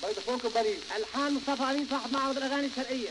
فودافون كومباني الحان مصطفى امين صاحب معرض الاغاني الشرقيه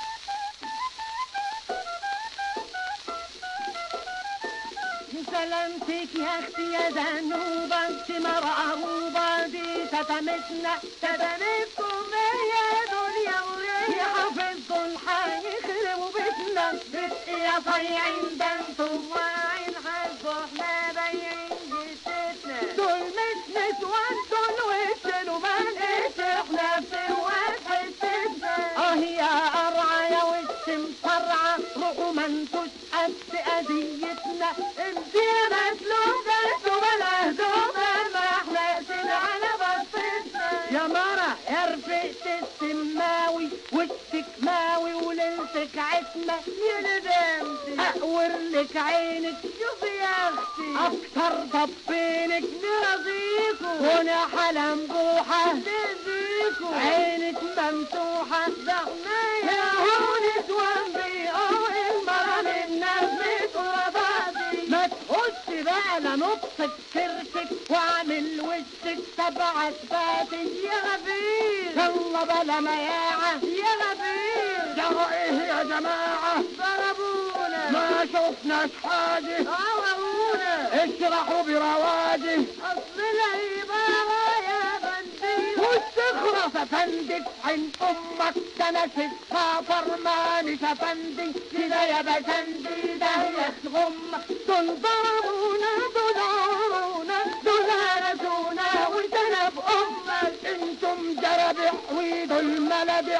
سلامتك يا اختي يا ذنوبة ثمار عروبة دي شتمتنا شتمتكم يا دنيا وريا حفظوا الحي يخربوا بيتنا بيت يا صيعين ده انتم واعين حسوا احنا بايعين جثتنا دول مش نسوان دول وش وما لقيتش احنا في واحد حتتنا اه يا قرعة يا وش مفرعة روحوا ما انتوش قد اذيتنا انت يا مسلوبة وبلا هدومة ما احنا على بطتنا يا مرة يا رفقة السماوي وشك ماوي وليلتك عتمة يا ندمتي اقور لك عينك شوفي يا اختي اكتر ضبينك نرضيكوا وانا حلم بوحة نرضيكوا عينك ممسوحة ضغنا يا هون توامبي او المرة من الناس متقرباتي ما تخش بقى لا نطفك كرتك واعمل وشك سبع اثباتي يا غفير يلا بلا مياعة يا غفير جرى ايه يا جماعة ضربونا ما شفناش حاجة عورونا اشرحوا برواجه اصل العبارة يا بندي واستخرس افندك عين امك كنست سافر ماني افندي كده يا بسندي ده يخغمك دول ضربونا دول عورونا دول هرسونا وانتنا بأمك انتم جربح ويدول ملبع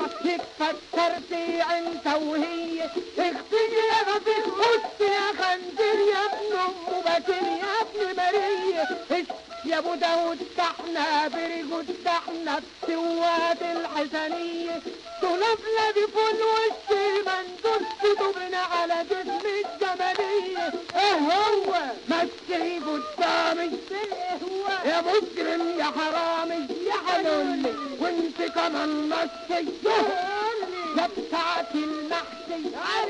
يتفكرتي انت وهي اختي يا غفير خد يا خنزير يا ابن ام بكر يا ابن مريه إش يا ابو داود ده احنا برجود ده احنا بسوات الحسنيه طلب لدي فل وش مندوب تدوبنا على جسم الجماليه ايه هو مسي قدامي ايه هو يا مجرم يا حرامي يا حلولي وانت كمان مسي يا بتاعت المحشي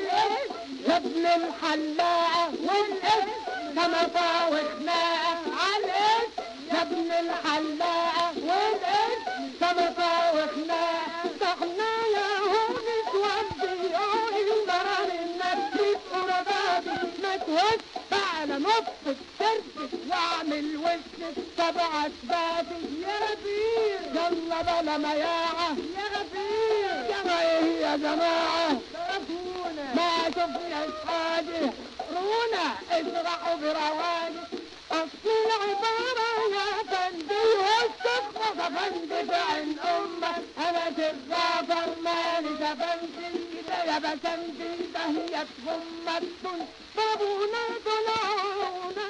يا ابن الحلاقة والاسم كما فاوخ خناقة عالاسم يا ابن الحلاقة والاسم كما فاوخ خناقة احنا يا هون تودي قولي ضرر النبي قرباتي ما توش على نص السرد واعمل وش سبع اسباتي يا غفير يلا بلا مياعة يا غفير يا ايه يا جماعة ضربونا ما شفنا حاجة رونا اشرحوا برواجه اصل العبارة يا فندي واستخلص فندي في عين امك انا تتغافر مالي فندي كده يا بسندي دهيت همك دول ضربونا طلعونا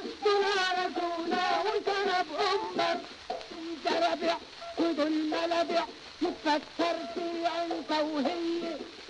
طلعنا وكان بامك انت ربع ودول ملبع فكرتي انت وهي